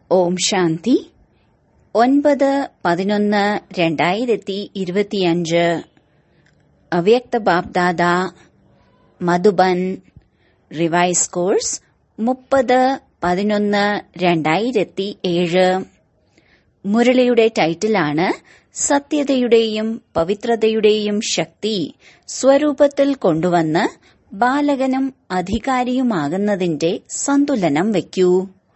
ഓം ശാന്തി ഒൻപത് പതിനൊന്ന് രണ്ടായിരത്തി ഇരുപത്തിയഞ്ച് അവ്യക്ത ബാബ്ദാദ മധുബൻ റിവൈസ് കോഴ്സ് മുപ്പത് പതിനൊന്ന് രണ്ടായിരത്തി ഏഴ് മുരളിയുടെ ടൈറ്റിലാണ് സത്യതയുടെയും പവിത്രതയുടെയും ശക്തി സ്വരൂപത്തിൽ കൊണ്ടുവന്ന് ബാലകനും അധികാരിയുമാകുന്നതിന്റെ സന്തുലനം വയ്ക്കൂ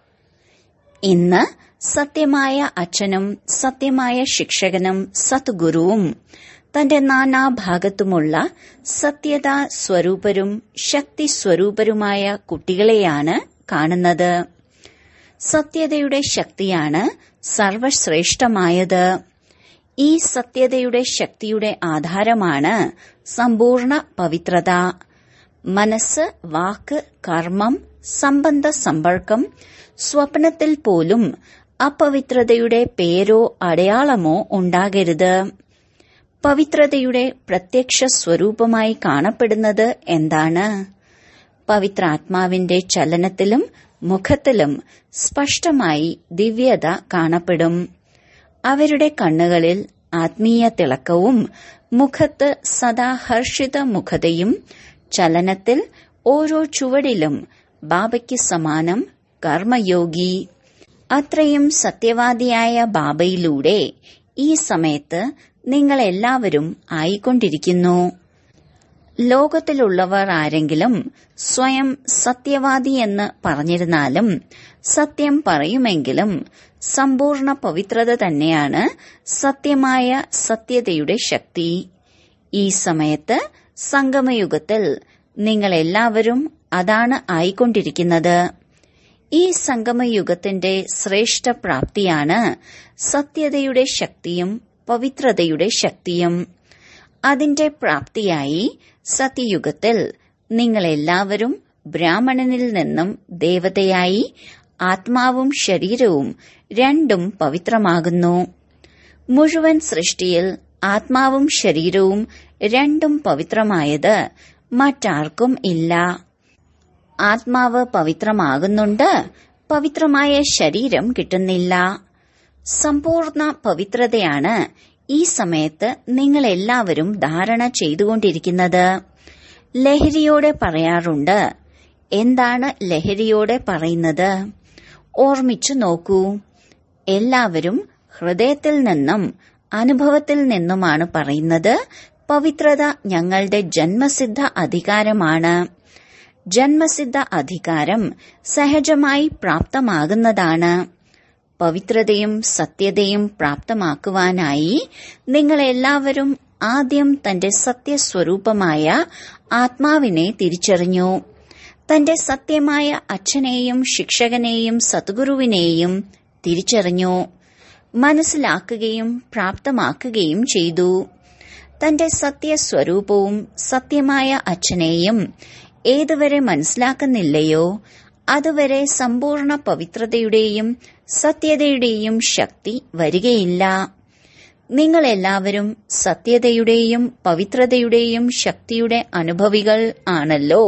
ഇന്ന് സത്യമായ അച്ഛനും സത്യമായ ശിക്ഷകനും സദ്ഗുരുവും തന്റെ നാനാഭാഗത്തുമുള്ള സത്യത സ്വരൂപരും ശക്തി സ്വരൂപരുമായ കുട്ടികളെയാണ് കാണുന്നത് സത്യതയുടെ ശക്തിയാണ് സർവശ്രേഷ്ഠമായത് ഈ സത്യതയുടെ ശക്തിയുടെ ആധാരമാണ് സമ്പൂർണ്ണ പവിത്രത മനസ്സ് വാക്ക് കർമ്മം സംബന്ധ സമ്പർക്കം സ്വപ്നത്തിൽ പോലും അപവിത്രതയുടെ പേരോ അടയാളമോ ഉണ്ടാകരുത് പവിത്രതയുടെ പ്രത്യക്ഷ സ്വരൂപമായി കാണപ്പെടുന്നത് എന്താണ് പവിത്രാത്മാവിന്റെ ചലനത്തിലും മുഖത്തിലും സ്പഷ്ടമായി ദിവ്യത കാണപ്പെടും അവരുടെ കണ്ണുകളിൽ ആത്മീയ തിളക്കവും മുഖത്ത് സദാ ഹർഷിത മുഖതയും ചലനത്തിൽ ഓരോ ചുവടിലും ബാബയ്ക്ക് സമാനം കർമ്മയോഗി അത്രയും സത്യവാദിയായ ബാബയിലൂടെ ഈ സമയത്ത് നിങ്ങൾ എല്ലാവരും ആയിക്കൊണ്ടിരിക്കുന്നു ലോകത്തിലുള്ളവർ ആരെങ്കിലും സ്വയം സത്യവാദി എന്ന് പറഞ്ഞിരുന്നാലും സത്യം പറയുമെങ്കിലും സമ്പൂർണ്ണ പവിത്രത തന്നെയാണ് സത്യമായ സത്യതയുടെ ശക്തി ഈ സമയത്ത് സംഗമയുഗത്തിൽ നിങ്ങൾ എല്ലാവരും അതാണ് ആയിക്കൊണ്ടിരിക്കുന്നത് ഈ സംഗമയുഗത്തിന്റെ ശ്രേഷ്ഠ പ്രാപ്തിയാണ് സത്യതയുടെ ശക്തിയും പവിത്രതയുടെ ശക്തിയും അതിന്റെ പ്രാപ്തിയായി സത്യയുഗത്തിൽ നിങ്ങൾ എല്ലാവരും ബ്രാഹ്മണനിൽ നിന്നും ദേവതയായി ആത്മാവും ശരീരവും രണ്ടും പവിത്രമാകുന്നു മുഴുവൻ സൃഷ്ടിയിൽ ആത്മാവും ശരീരവും രണ്ടും പവിത്രമായത് മറ്റാർക്കും ഇല്ല ആത്മാവ് പവിത്രമാകുന്നുണ്ട് പവിത്രമായ ശരീരം കിട്ടുന്നില്ല സമ്പൂർണ്ണ പവിത്രതയാണ് ഈ സമയത്ത് നിങ്ങൾ എല്ലാവരും ധാരണ ചെയ്തുകൊണ്ടിരിക്കുന്നത് ലഹരിയോടെ പറയാറുണ്ട് എന്താണ് ലഹരിയോടെ പറയുന്നത് ഓർമ്മിച്ചു നോക്കൂ എല്ലാവരും ഹൃദയത്തിൽ നിന്നും അനുഭവത്തിൽ നിന്നുമാണ് പറയുന്നത് പവിത്രത ഞങ്ങളുടെ ജന്മസിദ്ധ അധികാരമാണ് ജന്മസിദ്ധ അധികാരം സഹജമായി പ്രാപ്തമാകുന്നതാണ് പവിത്രതയും സത്യതയും പ്രാപ്തമാക്കുവാനായി നിങ്ങൾ എല്ലാവരും ആദ്യം തന്റെ സത്യസ്വരൂപമായ ആത്മാവിനെ തിരിച്ചറിഞ്ഞു തന്റെ സത്യമായ അച്ഛനെയും ശിക്ഷകനെയും സദ്ഗുരുവിനെയും തിരിച്ചറിഞ്ഞു മനസ്സിലാക്കുകയും പ്രാപ്തമാക്കുകയും ചെയ്തു തന്റെ സത്യസ്വരൂപവും സത്യമായ അച്ഛനെയും ഏതുവരെ മനസ്സിലാക്കുന്നില്ലയോ അതുവരെ സമ്പൂർണ്ണ പവിത്രതയുടെയും സത്യതയുടെയും ശക്തി വരികയില്ല നിങ്ങൾ എല്ലാവരും സത്യതയുടെയും പവിത്രതയുടെയും ശക്തിയുടെ അനുഭവികൾ ആണല്ലോ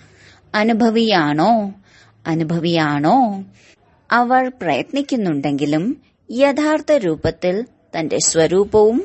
അനുഭവിയാണോ അനുഭവിയാണോ അവർ പ്രയത്നിക്കുന്നുണ്ടെങ്കിലും യഥാർത്ഥ രൂപത്തിൽ തന്റെ സ്വരൂപവും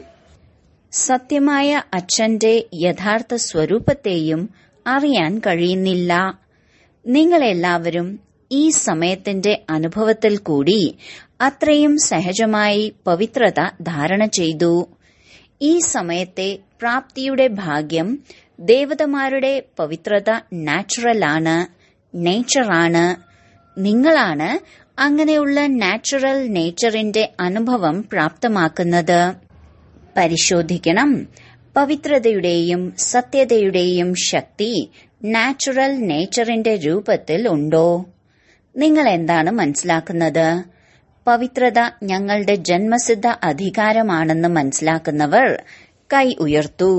സത്യമായ അച്ഛന്റെ യഥാർത്ഥ സ്വരൂപത്തെയും അറിയാൻ കഴിയുന്നില്ല നിങ്ങളെല്ലാവരും ഈ സമയത്തിന്റെ അനുഭവത്തിൽ കൂടി അത്രയും സഹജമായി പവിത്രത ധാരണ ചെയ്തു ഈ സമയത്തെ പ്രാപ്തിയുടെ ഭാഗ്യം ദേവതമാരുടെ പവിത്രത നാച്ചുറലാണ് നേച്ചറാണ് നിങ്ങളാണ് അങ്ങനെയുള്ള നാച്ചുറൽ നേച്ചറിന്റെ അനുഭവം പ്രാപ്തമാക്കുന്നത് പരിശോധിക്കണം പവിത്രതയുടെയും സത്യതയുടെയും ശക്തി നാച്ചുറൽ നേച്ചറിന്റെ രൂപത്തിൽ ഉണ്ടോ നിങ്ങൾ എന്താണ് മനസ്സിലാക്കുന്നത് പവിത്രത ഞങ്ങളുടെ ജന്മസിദ്ധ അധികാരമാണെന്ന് മനസ്സിലാക്കുന്നവർ കൈ ഉയർത്തു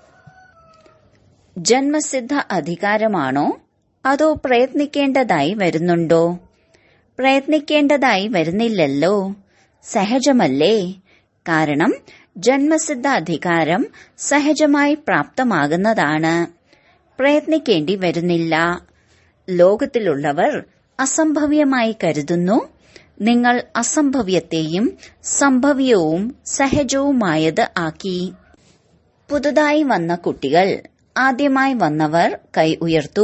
ജന്മസിദ്ധ അധികാരമാണോ അതോ പ്രയത്നിക്കേണ്ടതായി വരുന്നുണ്ടോ പ്രയത്നിക്കേണ്ടതായി വരുന്നില്ലല്ലോ സഹജമല്ലേ കാരണം ജന്മസിദ്ധ അധികാരം സഹജമായി പ്രാപ്തമാകുന്നതാണ് പ്രയത്നിക്കേണ്ടി വരുന്നില്ല ലോകത്തിലുള്ളവർ അസംഭവ്യമായി കരുതുന്നു നിങ്ങൾ അസംഭവ്യത്തെയും സംഭവ്യവും സഹജവുമായത് ആക്കി പുതുതായി വന്ന കുട്ടികൾ ആദ്യമായി വന്നവർ കൈ ഉയർത്തു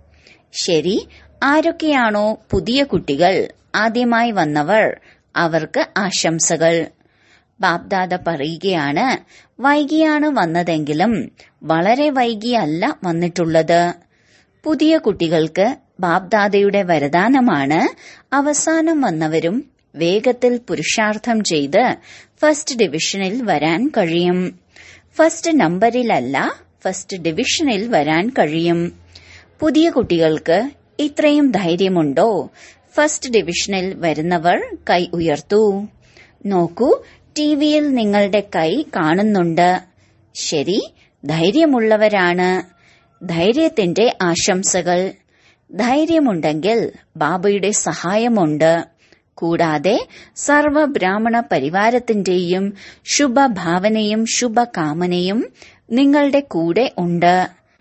ശരി ആരൊക്കെയാണോ പുതിയ കുട്ടികൾ ആദ്യമായി വന്നവർ അവർക്ക് ആശംസകൾ ബാപ്ദാദ പറയുകയാണ് വൈകിയാണ് വന്നതെങ്കിലും വളരെ വൈകിയല്ല വന്നിട്ടുള്ളത് പുതിയ കുട്ടികൾക്ക് ബാപ്ദാദയുടെ വരദാനമാണ് അവസാനം വന്നവരും വേഗത്തിൽ പുരുഷാർത്ഥം ചെയ്ത് ഫസ്റ്റ് ഡിവിഷനിൽ വരാൻ കഴിയും ഫസ്റ്റ് നമ്പറിലല്ല ഫസ്റ്റ് ഡിവിഷനിൽ വരാൻ കഴിയും പുതിയ കുട്ടികൾക്ക് ഇത്രയും ധൈര്യമുണ്ടോ ഫസ്റ്റ് ഡിവിഷനിൽ വരുന്നവർ കൈ ഉയർത്തു നോക്കൂ ടിവിയിൽ നിങ്ങളുടെ കൈ കാണുന്നുണ്ട് ശരി ധൈര്യമുള്ളവരാണ് ധൈര്യത്തിന്റെ ആശംസകൾ ധൈര്യമുണ്ടെങ്കിൽ ബാബയുടെ സഹായമുണ്ട് കൂടാതെ സർവ ബ്രാഹ്മണ പരിവാരത്തിന്റെയും ശുഭഭാവനയും ശുഭകാമനയും നിങ്ങളുടെ കൂടെ ഉണ്ട്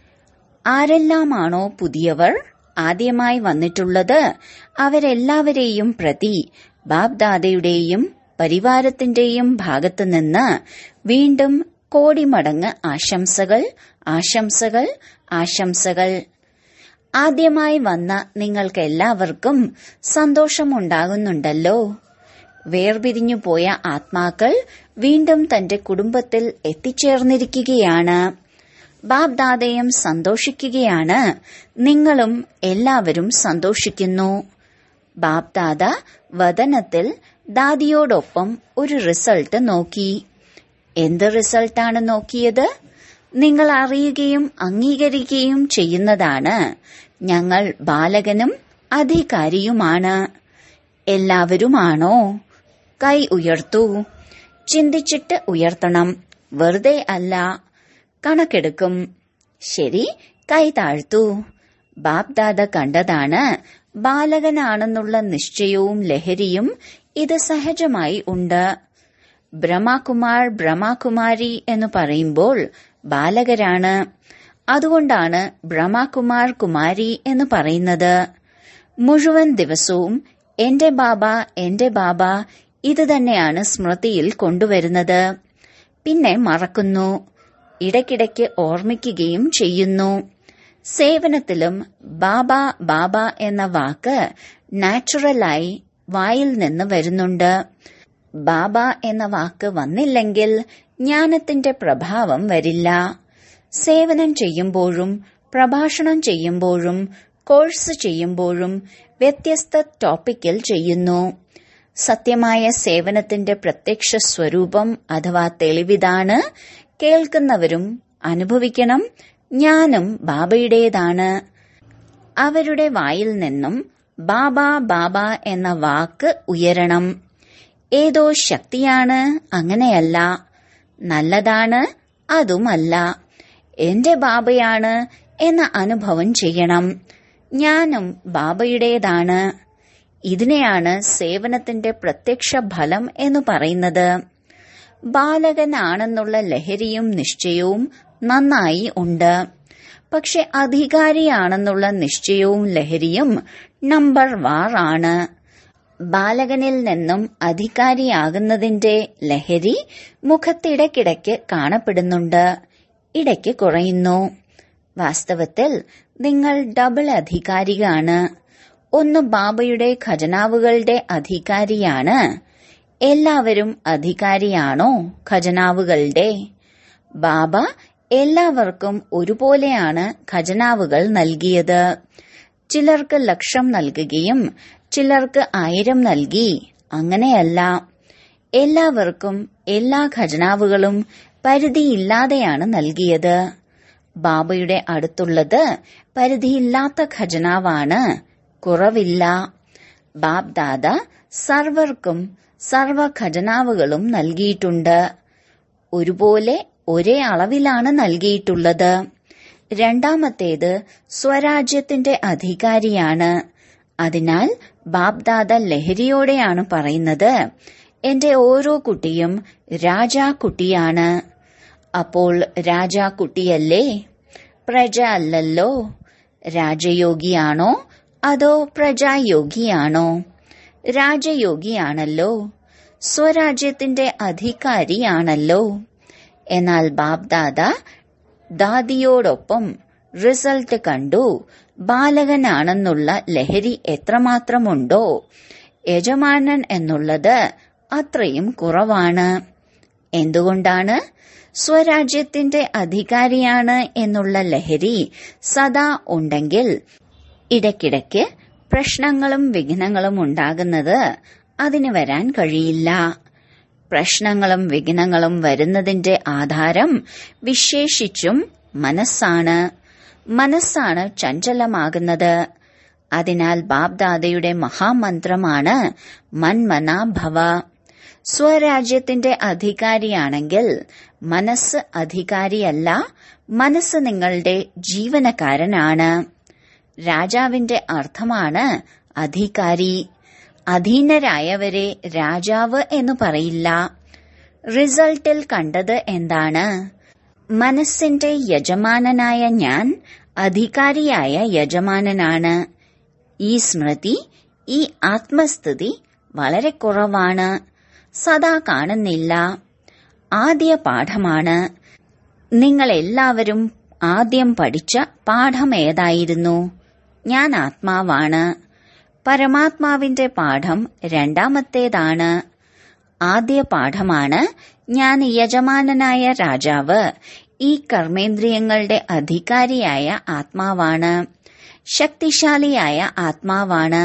ആരെല്ലാമാണോ പുതിയവർ ആദ്യമായി വന്നിട്ടുള്ളത് അവരെല്ലാവരെയും പ്രതി ബാബ്ദാദയുടെയും പരിവാരത്തിന്റെയും ഭാഗത്തുനിന്ന് വീണ്ടും കോടിമടങ്ങ് ആശംസകൾ ആശംസകൾ ആശംസകൾ ആദ്യമായി വന്ന നിങ്ങൾക്ക് എല്ലാവർക്കും സന്തോഷമുണ്ടാകുന്നുണ്ടല്ലോ വേർപിരിഞ്ഞു പോയ ആത്മാക്കൾ വീണ്ടും തന്റെ കുടുംബത്തിൽ എത്തിച്ചേർന്നിരിക്കുകയാണ് ബാബ്ദാദയും സന്തോഷിക്കുകയാണ് നിങ്ങളും എല്ലാവരും സന്തോഷിക്കുന്നു ബാബ്ദാദ വദനത്തിൽ ദാദിയോടൊപ്പം ഒരു റിസൾട്ട് നോക്കി എന്ത് റിസൾട്ടാണ് നോക്കിയത് നിങ്ങൾ അറിയുകയും അംഗീകരിക്കുകയും ചെയ്യുന്നതാണ് ഞങ്ങൾ ബാലകനും അധികാരിയുമാണ് എല്ലാവരുമാണോ കൈ ഉയർത്തു ചിന്തിച്ചിട്ട് ഉയർത്തണം വെറുതെ അല്ല കണക്കെടുക്കും ശരി കൈ താഴ്ത്തു ബാപ്ദാദ കണ്ടതാണ് ബാലകനാണെന്നുള്ള നിശ്ചയവും ലഹരിയും ഇത് സഹജമായി ഉണ്ട് ബ്രഹ്മകുമാർ ബ്രഹ്മകുമാരി എന്ന് പറയുമ്പോൾ ബാലകരാണ് അതുകൊണ്ടാണ് ബ്രഹ്മകുമാർ കുമാരി എന്ന് പറയുന്നത് മുഴുവൻ ദിവസവും എന്റെ ബാബ എന്റെ ബാബ ഇത് തന്നെയാണ് സ്മൃതിയിൽ കൊണ്ടുവരുന്നത് പിന്നെ മറക്കുന്നു ഇടയ്ക്കിടയ്ക്ക് ഓർമ്മിക്കുകയും ചെയ്യുന്നു സേവനത്തിലും ബാബ ബാബ എന്ന വാക്ക് നാച്ചുറലായി വായിൽ നിന്ന് വരുന്നുണ്ട് ബാബ എന്ന വാക്ക് വന്നില്ലെങ്കിൽ ജ്ഞാനത്തിന്റെ പ്രഭാവം വരില്ല സേവനം ചെയ്യുമ്പോഴും പ്രഭാഷണം ചെയ്യുമ്പോഴും കോഴ്സ് ചെയ്യുമ്പോഴും വ്യത്യസ്ത ടോപ്പിക്കിൽ ചെയ്യുന്നു സത്യമായ സേവനത്തിന്റെ പ്രത്യക്ഷ സ്വരൂപം അഥവാ തെളിവിതാണ് കേൾക്കുന്നവരും അനുഭവിക്കണം ഞാനും ബാബയുടേതാണ് അവരുടെ വായിൽ നിന്നും ബാബ ബാബ എന്ന വാക്ക് ഉയരണം ഏതോ ശക്തിയാണ് അങ്ങനെയല്ല നല്ലതാണ് അതുമല്ല എന്റെ ബാബയാണ് എന്ന അനുഭവം ചെയ്യണം ഞാനും ബാബയുടേതാണ് ഇതിനെയാണ് സേവനത്തിന്റെ പ്രത്യക്ഷ ഫലം എന്ന് പറയുന്നത് ബാലകനാണെന്നുള്ള ലഹരിയും നിശ്ചയവും നന്നായി ഉണ്ട് പക്ഷെ അധികാരിയാണെന്നുള്ള നിശ്ചയവും ലഹരിയും നമ്പർ വാറാണ് ബാലകനിൽ നിന്നും അധികാരിയാകുന്നതിന്റെ ലഹരി മുഖത്തിടയ്ക്കിടയ്ക്ക് കാണപ്പെടുന്നുണ്ട് ഇടയ്ക്ക് കുറയുന്നു വാസ്തവത്തിൽ നിങ്ങൾ ഡബിൾ അധികാരിയാണ് ഒന്ന് ബാബയുടെ ഖജനാവുകളുടെ അധികാരിയാണ് എല്ലാവരും അധികാരിയാണോ ഖജനാവുകളുടെ ബാബ എല്ലാവർക്കും ഒരുപോലെയാണ് ഖജനാവുകൾ നൽകിയത് ചിലർക്ക് ലക്ഷം നൽകുകയും ചിലർക്ക് ആയിരം നൽകി അങ്ങനെയല്ല എല്ലാവർക്കും എല്ലാ ഖജനാവുകളും പരിധിയില്ലാതെയാണ് നൽകിയത് ബാബയുടെ അടുത്തുള്ളത് പരിധിയില്ലാത്ത ഖജനാവാണ് കുറവില്ല ബാബ് ദാദ സർവർക്കും സർവ ഖജനാവുകളും നൽകിയിട്ടുണ്ട് ഒരുപോലെ ഒരേ അളവിലാണ് നൽകിയിട്ടുള്ളത് രണ്ടാമത്തേത് സ്വരാജ്യത്തിന്റെ അധികാരിയാണ് അതിനാൽ ബാബ്ദാദ ലഹരിയോടെയാണ് പറയുന്നത് എന്റെ ഓരോ കുട്ടിയും രാജാക്കുട്ടിയാണ് അപ്പോൾ രാജാക്കുട്ടിയല്ലേ പ്രജ അല്ലല്ലോ രാജയോഗിയാണോ അതോ പ്രജായോഗിയാണോ രാജയോഗിയാണല്ലോ സ്വരാജ്യത്തിന്റെ അധികാരിയാണല്ലോ എന്നാൽ ബാബ്ദാദ ദാദിയോടൊപ്പം റിസൾട്ട് കണ്ടു ബാലകനാണെന്നുള്ള ലഹരി എത്രമാത്രമുണ്ടോ യജമാനൻ എന്നുള്ളത് അത്രയും കുറവാണ് എന്തുകൊണ്ടാണ് സ്വരാജ്യത്തിന്റെ അധികാരിയാണ് എന്നുള്ള ലഹരി സദാ ഉണ്ടെങ്കിൽ ഇടയ്ക്കിടയ്ക്ക് പ്രശ്നങ്ങളും വിഘ്നങ്ങളും ഉണ്ടാകുന്നത് അതിന് വരാൻ കഴിയില്ല പ്രശ്നങ്ങളും വിഘ്നങ്ങളും വരുന്നതിന്റെ ആധാരം വിശേഷിച്ചും മനസ്സാണ് മനസ്സാണ് ചഞ്ചലമാകുന്നത് അതിനാൽ ബാബ്ദാദയുടെ മഹാമന്ത്രമാണ് മന്മനാഭവ സ്വരാജ്യത്തിന്റെ അധികാരിയാണെങ്കിൽ മനസ്സ് അധികാരിയല്ല മനസ്സ് നിങ്ങളുടെ ജീവനക്കാരനാണ് രാജാവിന്റെ അർത്ഥമാണ് അധികാരി അധീനരായവരെ രാജാവ് എന്ന് പറയില്ല റിസൾട്ടിൽ കണ്ടത് എന്താണ് മനസ്സിന്റെ യജമാനനായ ഞാൻ അധികാരിയായ യജമാനനാണ് ഈ സ്മൃതി ഈ ആത്മസ്ഥിതി വളരെ കുറവാണ് സദാ കാണുന്നില്ല ആദ്യ പാഠമാണ് നിങ്ങൾ എല്ലാവരും ആദ്യം പഠിച്ച പാഠം ഏതായിരുന്നു ഞാൻ ആത്മാവാണ് പരമാത്മാവിന്റെ പാഠം രണ്ടാമത്തേതാണ് ആദ്യ പാഠമാണ് ഞാൻ യജമാനനായ രാജാവ് ഈ കർമ്മേന്ദ്രിയങ്ങളുടെ അധികാരിയായ ആത്മാവാണ് ശക്തിശാലിയായ ആത്മാവാണ്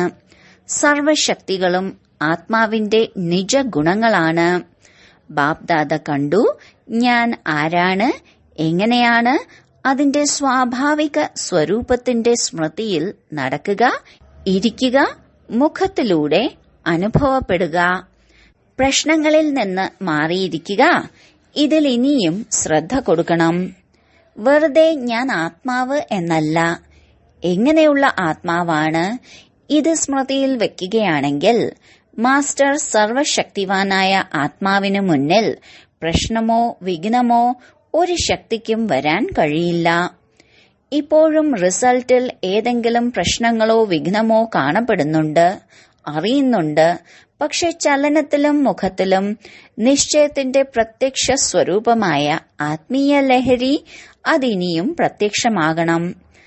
സർവശക്തികളും ആത്മാവിന്റെ നിജഗുണങ്ങളാണ് ബാപ്ദാദ കണ്ടു ഞാൻ ആരാണ് എങ്ങനെയാണ് അതിന്റെ സ്വാഭാവിക സ്വരൂപത്തിന്റെ സ്മൃതിയിൽ നടക്കുക ഇരിക്കുക മുഖത്തിലൂടെ അനുഭവപ്പെടുക പ്രശ്നങ്ങളിൽ നിന്ന് മാറിയിരിക്കുക ഇതിൽ ഇനിയും ശ്രദ്ധ കൊടുക്കണം വെറുതെ ഞാൻ ആത്മാവ് എന്നല്ല എങ്ങനെയുള്ള ആത്മാവാണ് ഇത് സ്മൃതിയിൽ വെക്കുകയാണെങ്കിൽ മാസ്റ്റർ സർവശക്തിവാനായ ആത്മാവിന് മുന്നിൽ പ്രശ്നമോ വിഘ്നമോ ഒരു ശക്തിക്കും വരാൻ കഴിയില്ല ഇപ്പോഴും റിസൾട്ടിൽ ഏതെങ്കിലും പ്രശ്നങ്ങളോ വിഘ്നമോ കാണപ്പെടുന്നുണ്ട് അറിയുന്നുണ്ട് പക്ഷെ ചലനത്തിലും മുഖത്തിലും നിശ്ചയത്തിന്റെ പ്രത്യക്ഷ സ്വരൂപമായ ആത്മീയ ലഹരി അതിനിയും പ്രത്യക്ഷമാകണം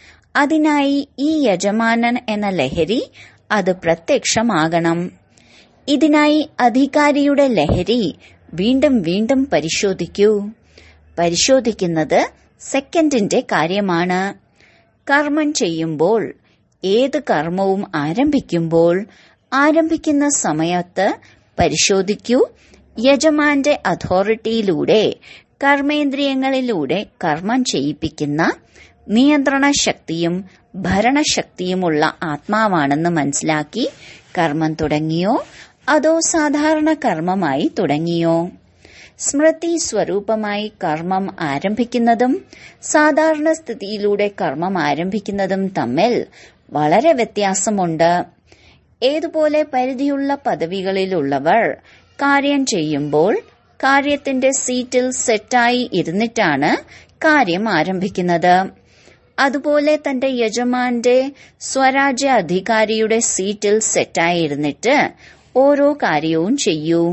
അതിനായി ഈ യജമാനൻ എന്ന ലഹരി അത് പ്രത്യക്ഷമാകണം ഇതിനായി അധികാരിയുടെ ലഹരി വീണ്ടും വീണ്ടും പരിശോധിക്കൂ പരിശോധിക്കുന്നത് സെക്കൻഡിന്റെ കാര്യമാണ് കർമ്മം ചെയ്യുമ്പോൾ ഏത് കർമ്മവും ആരംഭിക്കുമ്പോൾ ആരംഭിക്കുന്ന സമയത്ത് പരിശോധിക്കൂ യജമാന്റെ അതോറിറ്റിയിലൂടെ കർമ്മേന്ദ്രിയങ്ങളിലൂടെ കർമ്മം ചെയ്യിപ്പിക്കുന്ന നിയന്ത്രണ ശക്തിയും ഭരണശക്തിയുമുള്ള ആത്മാവാണെന്ന് മനസ്സിലാക്കി കർമ്മം തുടങ്ങിയോ അതോ സാധാരണ കർമ്മമായി തുടങ്ങിയോ സ്മൃതി സ്വരൂപമായി കർമ്മം ആരംഭിക്കുന്നതും സാധാരണ സ്ഥിതിയിലൂടെ കർമ്മം ആരംഭിക്കുന്നതും തമ്മിൽ വളരെ വ്യത്യാസമുണ്ട് ഏതുപോലെ പരിധിയുള്ള പദവികളിലുള്ളവർ കാര്യം ചെയ്യുമ്പോൾ കാര്യത്തിന്റെ സീറ്റിൽ സെറ്റായി ഇരുന്നിട്ടാണ് കാര്യം ആരംഭിക്കുന്നത് അതുപോലെ തന്റെ യജമാന്റെ സ്വരാജ്യ അധികാരിയുടെ സീറ്റിൽ സെറ്റായിരുന്നിട്ട് ഓരോ കാര്യവും ചെയ്യൂ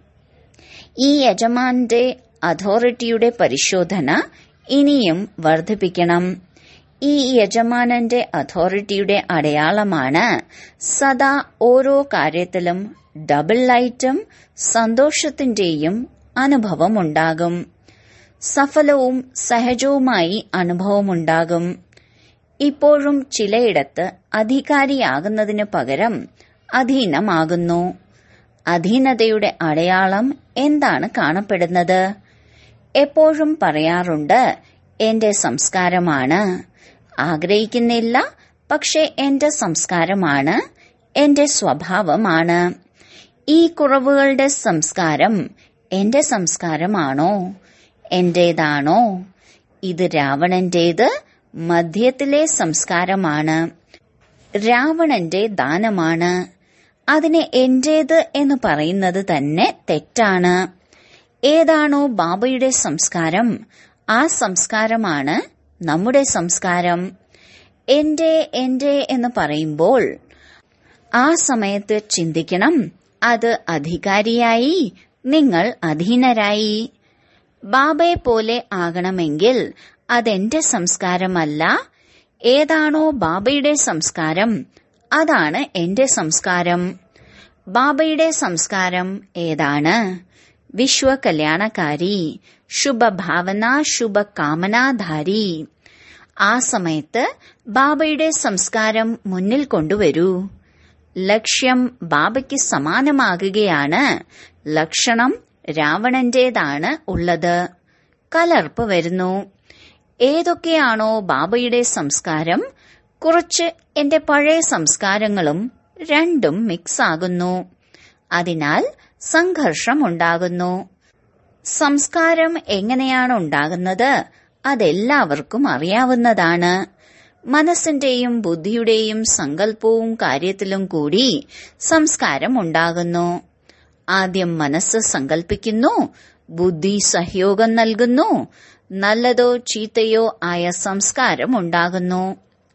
ഈ യജമാന്റെ അതോറിറ്റിയുടെ പരിശോധന ഇനിയും വർദ്ധിപ്പിക്കണം ഈ യജമാനന്റെ അതോറിറ്റിയുടെ അടയാളമാണ് സദാ ഓരോ കാര്യത്തിലും ഡബിൾ ലൈറ്റും സന്തോഷത്തിന്റെയും അനുഭവമുണ്ടാകും സഫലവും സഹജവുമായി അനുഭവമുണ്ടാകും ഇപ്പോഴും ചിലയിടത്ത് അധികാരിയാകുന്നതിനു പകരം അധീനമാകുന്നു അധീനതയുടെ അടയാളം എന്താണ് കാണപ്പെടുന്നത് എപ്പോഴും പറയാറുണ്ട് എന്റെ സംസ്കാരമാണ് ആഗ്രഹിക്കുന്നില്ല പക്ഷെ എന്റെ സംസ്കാരമാണ് എന്റെ സ്വഭാവമാണ് ഈ കുറവുകളുടെ സംസ്കാരം എന്റെ സംസ്കാരമാണോ എന്റേതാണോ ഇത് രാവണന്റേത് മധ്യത്തിലെ സംസ്കാരമാണ് രാവണന്റെ ദാനമാണ് അതിനെ എന്റേത് എന്ന് പറയുന്നത് തന്നെ തെറ്റാണ് ഏതാണോ ബാബയുടെ സംസ്കാരം ആ സംസ്കാരമാണ് നമ്മുടെ സംസ്കാരം എന്റെ എന്റെ എന്ന് പറയുമ്പോൾ ആ സമയത്ത് ചിന്തിക്കണം അത് അധികാരിയായി നിങ്ങൾ അധീനരായി ബാബയെ പോലെ ആകണമെങ്കിൽ അതെന്റെ സംസ്കാരമല്ല ഏതാണോ ബാബയുടെ സംസ്കാരം അതാണ് എന്റെ സംസ്കാരം ബാബയുടെ സംസ്കാരം ഏതാണ് വിശ്വകല്യാണകാരി ശുഭഭാവന ശുഭകാമനാധാരി ആ സമയത്ത് ബാബയുടെ സംസ്കാരം മുന്നിൽ കൊണ്ടുവരൂ ലക്ഷ്യം ബാബയ്ക്ക് സമാനമാകുകയാണ് ലക്ഷണം രാവണന്റേതാണ് ഉള്ളത് കലർപ്പ് വരുന്നു ഏതൊക്കെയാണോ ബാബയുടെ സംസ്കാരം കുറച്ച് എന്റെ പഴയ സംസ്കാരങ്ങളും രണ്ടും മിക്സ് ആകുന്നു അതിനാൽ സംഘർഷം ഉണ്ടാകുന്നു സംസ്കാരം എങ്ങനെയാണ് ഉണ്ടാകുന്നത് അതെല്ലാവർക്കും അറിയാവുന്നതാണ് മനസ്സിന്റെയും ബുദ്ധിയുടെയും സങ്കല്പവും കാര്യത്തിലും കൂടി സംസ്കാരം ഉണ്ടാകുന്നു ആദ്യം മനസ്സ് സങ്കല്പിക്കുന്നു ബുദ്ധി സഹയോഗം നൽകുന്നു നല്ലതോ ചീത്തയോ ആയ സംസ്കാരം ഉണ്ടാകുന്നു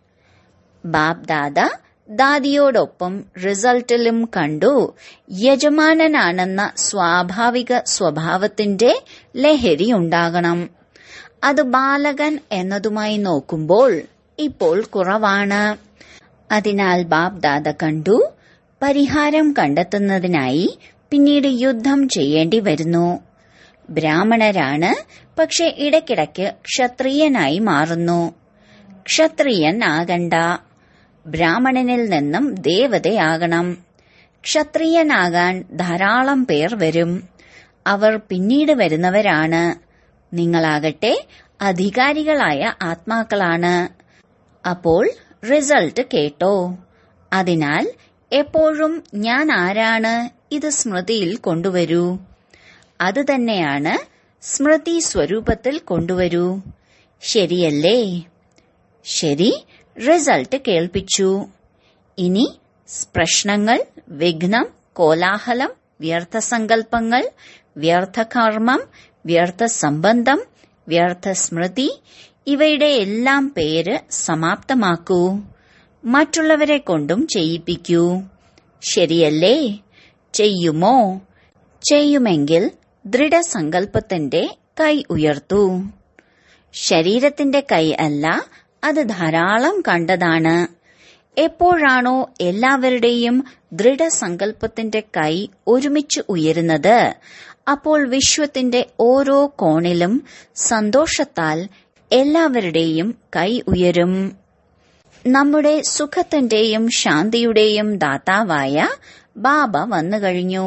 ബാബ് ദാദ ദാദിയോടൊപ്പം റിസൾട്ടിലും കണ്ടു യജമാനനാണെന്ന സ്വാഭാവിക സ്വഭാവത്തിന്റെ ലഹരി ഉണ്ടാകണം അത് ബാലകൻ എന്നതുമായി നോക്കുമ്പോൾ ഇപ്പോൾ കുറവാണ് അതിനാൽ ബാബ് ദാദ കണ്ടു പരിഹാരം കണ്ടെത്തുന്നതിനായി പിന്നീട് യുദ്ധം ചെയ്യേണ്ടി വരുന്നു ബ്രാഹ്മണരാണ് പക്ഷെ ഇടയ്ക്കിടയ്ക്ക് ക്ഷത്രിയനായി മാറുന്നു ക്ഷത്രിയൻ ആകണ്ട ബ്രാഹ്മണനിൽ നിന്നും ദേവതയാകണം ക്ഷത്രിയനാകാൻ ധാരാളം പേർ വരും അവർ പിന്നീട് വരുന്നവരാണ് നിങ്ങളാകട്ടെ അധികാരികളായ ആത്മാക്കളാണ് അപ്പോൾ റിസൾട്ട് കേട്ടോ അതിനാൽ എപ്പോഴും ഞാൻ ആരാണ് ഇത് സ്മൃതിയിൽ കൊണ്ടുവരൂ അത് തന്നെയാണ് സ്മൃതി സ്വരൂപത്തിൽ കൊണ്ടുവരൂ ശരിയല്ലേ ശരി റിസൾട്ട് കേൾപ്പിച്ചു ഇനി പ്രശ്നങ്ങൾ വിഘ്നം കോലാഹലം വ്യർത്ഥ സങ്കല്പങ്ങൾ വ്യർത്ഥ കർമ്മം വ്യർത്ഥ സംബന്ധം വ്യർത്ഥ സ്മൃതി ഇവയുടെ എല്ലാം പേര് സമാപ്തമാക്കൂ മറ്റുള്ളവരെ കൊണ്ടും ചെയ്യിപ്പിക്കൂ ശരിയല്ലേ ചെയ്യുമോ ചെയ്യുമെങ്കിൽ ദൃഢസങ്കല്പത്തിന്റെ കൈ ഉയർത്തൂ ശരീരത്തിന്റെ കൈ അല്ല അത് ധാരാളം കണ്ടതാണ് എപ്പോഴാണോ എല്ലാവരുടെയും ദൃഢസങ്കല്പത്തിന്റെ കൈ ഒരുമിച്ച് ഉയരുന്നത് അപ്പോൾ വിശ്വത്തിന്റെ ഓരോ കോണിലും സന്തോഷത്താൽ എല്ലാവരുടെയും കൈ ഉയരും നമ്മുടെ സുഖത്തിന്റെയും ശാന്തിയുടെയും ദാതാവായ ബാബ വന്നു കഴിഞ്ഞു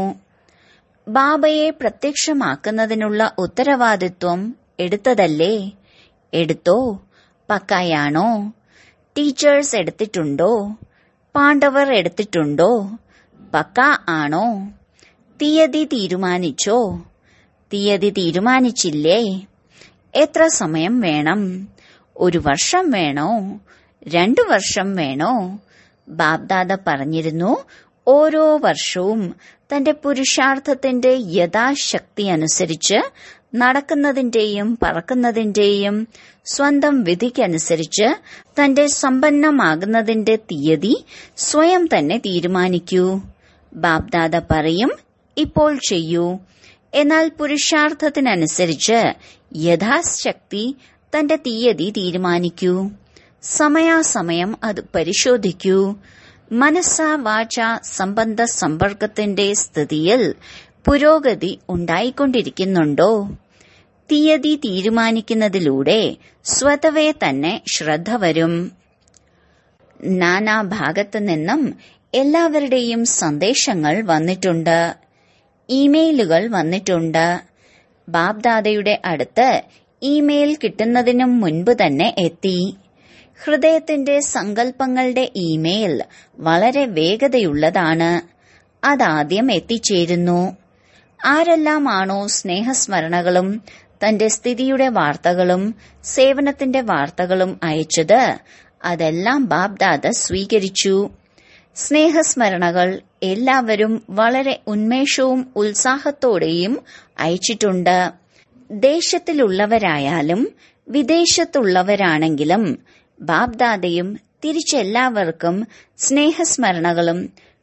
ബാബയെ പ്രത്യക്ഷമാക്കുന്നതിനുള്ള ഉത്തരവാദിത്വം എടുത്തതല്ലേ എടുത്തോ പക്കായാണോ ടീച്ചേഴ്സ് എടുത്തിട്ടുണ്ടോ പാണ്ഡവർ എടുത്തിട്ടുണ്ടോ പക്ക ആണോ തീയതി തീരുമാനിച്ചോ തീയതി തീരുമാനിച്ചില്ലേ എത്ര സമയം വേണം ഒരു വർഷം വേണോ രണ്ടു വർഷം വേണോ ബാബ്ദാദ പറഞ്ഞിരുന്നു ഓരോ വർഷവും തന്റെ പുരുഷാർത്ഥത്തിന്റെ യഥാശക്തി അനുസരിച്ച് നടക്കുന്നതിന്റെയും പറക്കുന്നതിന്റെയും സ്വന്തം വിധിക്കനുസരിച്ച് തന്റെ സമ്പന്നമാകുന്നതിന്റെ തീയതി സ്വയം തന്നെ തീരുമാനിക്കൂ ബാബ്ദാദ പറയും ഇപ്പോൾ ചെയ്യൂ എന്നാൽ പുരുഷാർത്ഥത്തിനനുസരിച്ച് യഥാശക്തി തന്റെ തീയതി തീരുമാനിക്കൂ സമയാസമയം അത് പരിശോധിക്കൂ മനസ്സ വാച സംബന്ധ സമ്പർക്കത്തിന്റെ സ്ഥിതിയിൽ പുരോഗതി ഉണ്ടായിക്കൊണ്ടിരിക്കുന്നുണ്ടോ തീയതി തീരുമാനിക്കുന്നതിലൂടെ സ്വതവേ തന്നെ ശ്രദ്ധ വരും നാനാഭാഗത്തു നിന്നും എല്ലാവരുടെയും സന്ദേശങ്ങൾ വന്നിട്ടുണ്ട് ഇമെയിലുകൾ വന്നിട്ടുണ്ട് ബാബ്ദാദയുടെ അടുത്ത് ഇമെയിൽ കിട്ടുന്നതിനും മുൻപ് തന്നെ എത്തി ഹൃദയത്തിന്റെ സങ്കല്പങ്ങളുടെ ഇമെയിൽ വളരെ വേഗതയുള്ളതാണ് അതാദ്യം എത്തിച്ചേരുന്നു ആരെല്ലാമാണോ സ്നേഹസ്മരണകളും തന്റെ സ്ഥിതിയുടെ വാർത്തകളും സേവനത്തിന്റെ വാർത്തകളും അയച്ചത് അതെല്ലാം ബാബ്ദാദ സ്വീകരിച്ചു സ്നേഹസ്മരണകൾ എല്ലാവരും വളരെ ഉന്മേഷവും ഉത്സാഹത്തോടെയും അയച്ചിട്ടുണ്ട് ദേശത്തിലുള്ളവരായാലും വിദേശത്തുള്ളവരാണെങ്കിലും ബാബ്ദാദയും തിരിച്ചെല്ലാവർക്കും സ്നേഹസ്മരണകളും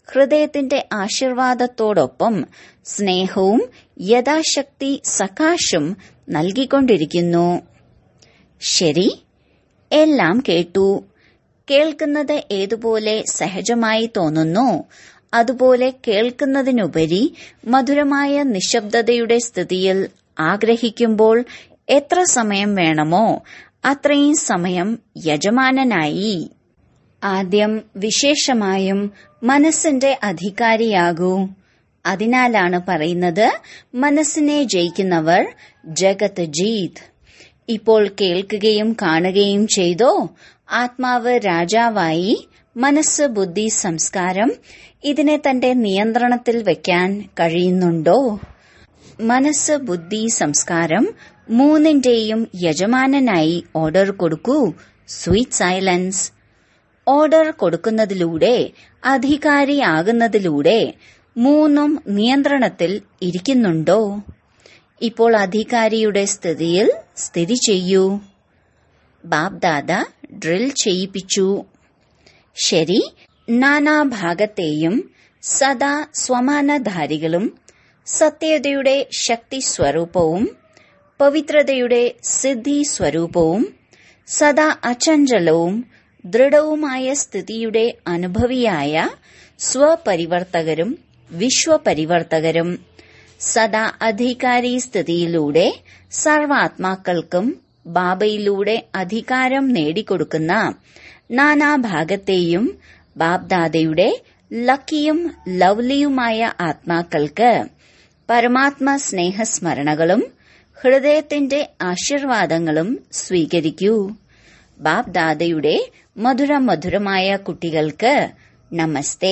ഹൃദയത്തിന്റെ ആശീർവാദത്തോടൊപ്പം സ്നേഹവും യഥാശക്തി സകാശം നൽകിക്കൊണ്ടിരിക്കുന്നു ശരി എല്ലാം കേട്ടു കേൾക്കുന്നത് ഏതുപോലെ സഹജമായി തോന്നുന്നു അതുപോലെ കേൾക്കുന്നതിനുപരി മധുരമായ നിശബ്ദതയുടെ സ്ഥിതിയിൽ ആഗ്രഹിക്കുമ്പോൾ എത്ര സമയം വേണമോ അത്രയും സമയം യജമാനനായി ആദ്യം വിശേഷമായും മനസ്സിന്റെ അധികാരിയാകൂ അതിനാലാണ് പറയുന്നത് മനസ്സിനെ ജയിക്കുന്നവർ ജഗത് ജീത് ഇപ്പോൾ കേൾക്കുകയും കാണുകയും ചെയ്തോ ആത്മാവ് രാജാവായി മനസ്സ് ബുദ്ധി സംസ്കാരം ഇതിനെ തന്റെ നിയന്ത്രണത്തിൽ വെക്കാൻ കഴിയുന്നുണ്ടോ മനസ്സ് ബുദ്ധി സംസ്കാരം മൂന്നിന്റെയും യജമാനനായി ഓർഡർ കൊടുക്കൂ സ്വീറ്റ് സൈലൻസ് ഓർഡർ കൊടുക്കുന്നതിലൂടെ അധികാരിയാകുന്നതിലൂടെ മൂന്നും നിയന്ത്രണത്തിൽ ഇരിക്കുന്നുണ്ടോ ഇപ്പോൾ അധികാരിയുടെ സ്ഥിതിയിൽ സ്ഥിതി ചെയ്യൂ ബാബ്ദാദ ഡ്രിൽ ചെയ്യിപ്പിച്ചു ശരി നാനാഭാഗത്തെയും സദാ സ്വമാനധാരികളും സത്യതയുടെ ശക്തി സ്വരൂപവും പവിത്രതയുടെ സിദ്ധി സ്വരൂപവും സദാ അചഞ്ചലവും ദൃഢവുമായ സ്ഥിതിയുടെ അനുഭവിയായ സ്വപരിവർത്തകരും വിശ്വപരിവർത്തകരും സദാ അധികാരി സ്ഥിതിയിലൂടെ സർവാത്മാക്കൾക്കും ബാബയിലൂടെ അധികാരം നേടിക്കൊടുക്കുന്ന നാനാഭാഗത്തെയും ബാബ്ദാദയുടെ ലക്കിയും ലവ്ലിയുമായ ആത്മാക്കൾക്ക് പരമാത്മ സ്നേഹസ്മരണകളും ഹൃദയത്തിന്റെ ആശീർവാദങ്ങളും സ്വീകരിക്കൂ ബാബ്ദാദയുടെ മധുര മധുരമായ കുട്ടികൾക്ക് നമസ്തേ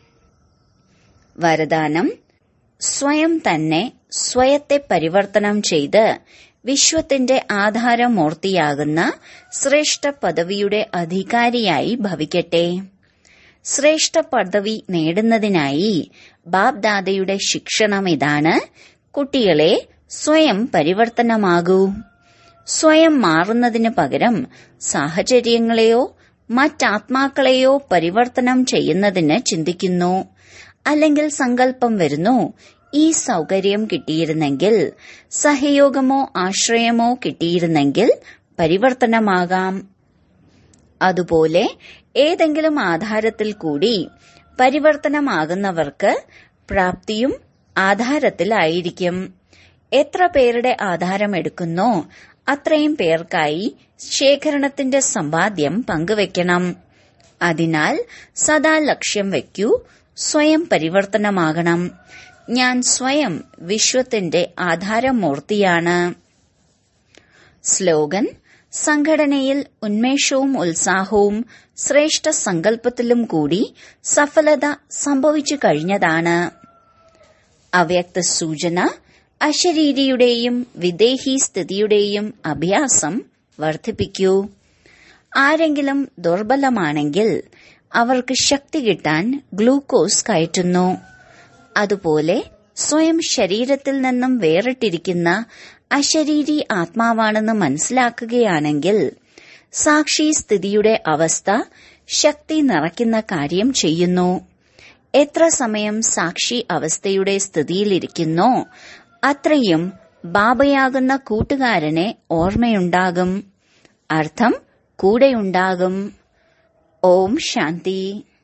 വരദാനം സ്വയം തന്നെ സ്വയത്തെ പരിവർത്തനം ചെയ്ത് വിശ്വത്തിന്റെ ആധാരമൂർത്തിയാകുന്ന ശ്രേഷ്ഠ പദവിയുടെ അധികാരിയായി ഭവിക്കട്ടെ ശ്രേഷ്ഠ പദവി നേടുന്നതിനായി ബാബ്ദാദയുടെ ശിക്ഷണം ഇതാണ് കുട്ടികളെ സ്വയം പരിവർത്തനമാകൂ സ്വയം മാറുന്നതിന് പകരം സാഹചര്യങ്ങളെയോ മറ്റാത്മാക്കളെയോ പരിവർത്തനം ചെയ്യുന്നതിന് ചിന്തിക്കുന്നു അല്ലെങ്കിൽ സങ്കല്പം വരുന്നു ഈ സൗകര്യം കിട്ടിയിരുന്നെങ്കിൽ സഹയോഗമോ ആശ്രയമോ കിട്ടിയിരുന്നെങ്കിൽ പരിവർത്തനമാകാം അതുപോലെ ഏതെങ്കിലും ആധാരത്തിൽ കൂടി പരിവർത്തനമാകുന്നവർക്ക് പ്രാപ്തിയും ആധാരത്തിലായിരിക്കും എത്ര പേരുടെ ആധാരം എടുക്കുന്നോ അത്രയും പേർക്കായി ശേഖരണത്തിന്റെ സമ്പാദ്യം പങ്കുവെക്കണം അതിനാൽ സദാ ലക്ഷ്യം വയ്ക്കൂ സ്വയം പരിവർത്തനമാകണം ഞാൻ സ്വയം വിശ്വത്തിന്റെ ആധാരമൂർത്തിയാണ് സ്ലോഗൻ സംഘടനയിൽ ഉന്മേഷവും ഉത്സാഹവും ശ്രേഷ്ഠ സങ്കല്പത്തിലും കൂടി സഫലത സംഭവിച്ചു കഴിഞ്ഞതാണ് അവ്യക്ത സൂചന അശരീരിയുടെയും വിദേഹി സ്ഥിതിയുടെയും അഭ്യാസം വർദ്ധിപ്പിക്കൂ ആരെങ്കിലും ദുർബലമാണെങ്കിൽ അവർക്ക് ശക്തി കിട്ടാൻ ഗ്ലൂക്കോസ് കയറ്റുന്നു അതുപോലെ സ്വയം ശരീരത്തിൽ നിന്നും വേറിട്ടിരിക്കുന്ന അശരീരി ആത്മാവാണെന്ന് മനസ്സിലാക്കുകയാണെങ്കിൽ സാക്ഷി സ്ഥിതിയുടെ അവസ്ഥ ശക്തി നിറയ്ക്കുന്ന കാര്യം ചെയ്യുന്നു എത്ര സമയം സാക്ഷി അവസ്ഥയുടെ സ്ഥിതിയിലിരിക്കുന്നോ അത്രയും ബാബയാകുന്ന കൂട്ടുകാരനെ ഓർമ്മയുണ്ടാകും അർത്ഥം കൂടെയുണ്ടാകും ഓം ശാന്തി